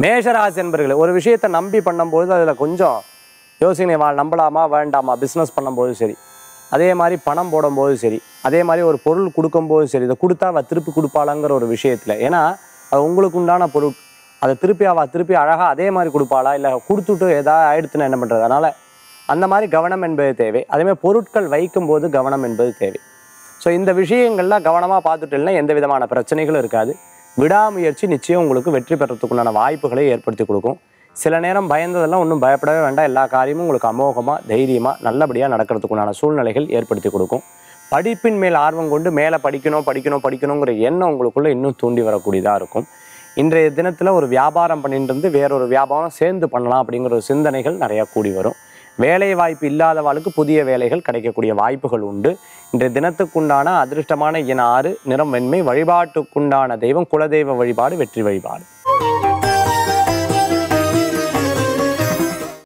மேஷராசி என்பர்கள் ஒரு விஷயத்தை நம்பி பண்ணும்போது அதில் கொஞ்சம் யோசனை வா நம்பலாமா வேண்டாமா பிஸ்னஸ் பண்ணும்போது சரி அதே மாதிரி பணம் போடும்போது சரி அதே மாதிரி ஒரு பொருள் கொடுக்கும்போது சரி இதை கொடுத்தா அவள் திருப்பி கொடுப்பாளாங்கிற ஒரு விஷயத்தில் ஏன்னா அது உங்களுக்கு உண்டான பொருள் அதை திருப்பி அவள் திருப்பி அழகாக அதே மாதிரி கொடுப்பாளா இல்லை கொடுத்துட்டு ஏதாவது ஆயிடுத்துன்னு என்ன பண்ணுறது அதனால் அந்த மாதிரி கவனம் என்பது தேவை அதேமாதிரி பொருட்கள் வைக்கும்போது கவனம் என்பது தேவை ஸோ இந்த விஷயங்கள்லாம் கவனமாக பார்த்துட்டேன்னா எந்த விதமான பிரச்சனைகளும் இருக்காது விடாமுயற்சி நிச்சயம் உங்களுக்கு வெற்றி பெறத்துக்குண்டான வாய்ப்புகளை ஏற்படுத்தி கொடுக்கும் சில நேரம் பயந்ததெல்லாம் ஒன்றும் பயப்படவே வேண்டாம் எல்லா காரியமும் உங்களுக்கு அமோகமாக தைரியமாக நல்லபடியாக நடக்கிறதுக்குண்டான சூழ்நிலைகள் ஏற்படுத்தி கொடுக்கும் படிப்பின் மேல் ஆர்வம் கொண்டு மேலே படிக்கணும் படிக்கணும் படிக்கணுங்கிற எண்ணம் உங்களுக்குள்ள இன்னும் தூண்டி வரக்கூடியதாக இருக்கும் இன்றைய தினத்தில் ஒரு வியாபாரம் பண்ணிட்டு இருந்து வேறொரு வியாபாரம் சேர்ந்து பண்ணலாம் அப்படிங்கிற ஒரு சிந்தனைகள் நிறையா கூடி வரும் வேலை வாய்ப்பு இல்லாதவாளுக்கு புதிய வேலைகள் கிடைக்கக்கூடிய வாய்ப்புகள் உண்டு இன்றைய தினத்துக்குண்டான அதிர்ஷ்டமான என ஆறு நிறம் வெண்மை வழிபாட்டுக்குண்டான தெய்வம் குலதெய்வ வழிபாடு வெற்றி வழிபாடு